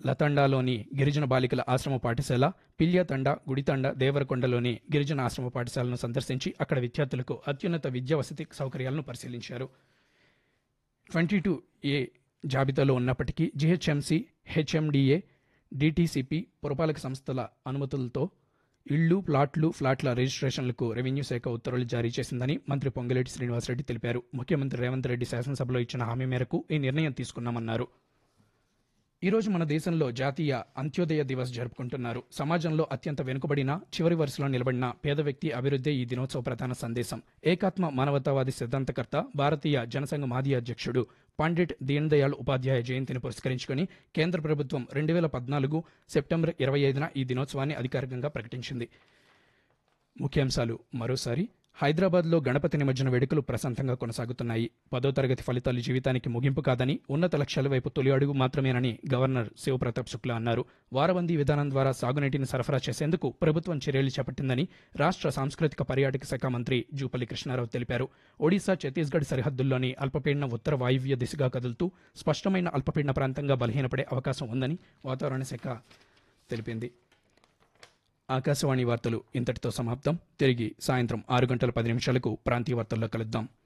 లతండాలోని గిరిజన బాలికల ఆశ్రమ పాఠశాల పిల్యతండ గుడితండ దేవరకొండలోని గిరిజన ఆశ్రమ పాఠశాలను సందర్శించి అక్కడ విద్యార్థులకు అత్యున్నత విద్యా వసతి సౌకర్యాలను పరిశీలించారు ట్వంటీ టూ ఏ జాబితాలో ఉన్నప్పటికీ జీహెచ్ఎంసీ హెచ్ఎండిఏ డిటిసిపి పురపాలక సంస్థల అనుమతులతో ఇళ్లు ప్లాట్లు ఫ్లాట్ల రిజిస్ట్రేషన్లకు రెవెన్యూ శాఖ ఉత్తర్వులు జారీ చేసిందని మంత్రి పొంగిరెడ్డి శ్రీనివాసరెడ్డి తెలిపారు ముఖ్యమంత్రి రేవంత్ రెడ్డి శాసనసభలో ఇచ్చిన హామీ మేరకు ఈ నిర్ణయం తీసుకున్నామన్నారు ఈ రోజు మన దేశంలో జాతీయ అంత్యోదయ దివస్ జరుపుకుంటున్నారు సమాజంలో అత్యంత వెనుకబడిన చివరి వరుసలో నిలబడిన పేద వ్యక్తి అభివృద్ధి ఈ దినోత్సవ ప్రధాన సందేశం ఏకాత్మ మానవతావాది సిద్ధాంతకర్త భారతీయ జనసంఘ మాజీ అధ్యక్షుడు పండిట్ దీన్ దయాళ్ ఉపాధ్యాయ జయంతిని పురస్కరించుకుని కేంద్ర ప్రభుత్వం రెండు వేల పద్నాలుగు సెప్టెంబర్ ఇరవై ఐదున ఈ దినోత్సవాన్ని అధికారికంగా ప్రకటించింది ముఖ్యాంశాలు మరోసారి హైదరాబాద్లో గణపతి నిమజ్జన వేడుకలు ప్రశాంతంగా కొనసాగుతున్నాయి పదో తరగతి ఫలితాలు జీవితానికి ముగింపు కాదని ఉన్నత లక్ష్యాల వైపు తొలి అడుగు మాత్రమేనని గవర్నర్ శివప్రతాప్ శుక్లా అన్నారు వారబందీ విధానం ద్వారా సాగునీటిని సరఫరా చేసేందుకు ప్రభుత్వం చర్యలు చేపట్టిందని రాష్ట్ర సాంస్కృతిక పర్యాటక శాఖ మంత్రి జూపల్లి కృష్ణారావు తెలిపారు ఒడిశా ఛత్తీస్గఢ్ సరిహద్దుల్లోని అల్పపీడన ఉత్తర వాయువ్య దిశగా కదులుతూ స్పష్టమైన అల్పపీడన ప్రాంతంగా బలహీనపడే అవకాశం ఉందని వాతావరణ శాఖ తెలిపింది ఆకాశవాణి వార్తలు ఇంతటితో సమాప్తం తిరిగి సాయంత్రం ఆరు గంటల పది నిమిషాలకు ప్రాంతీయ వార్తల్లో కలుద్దాం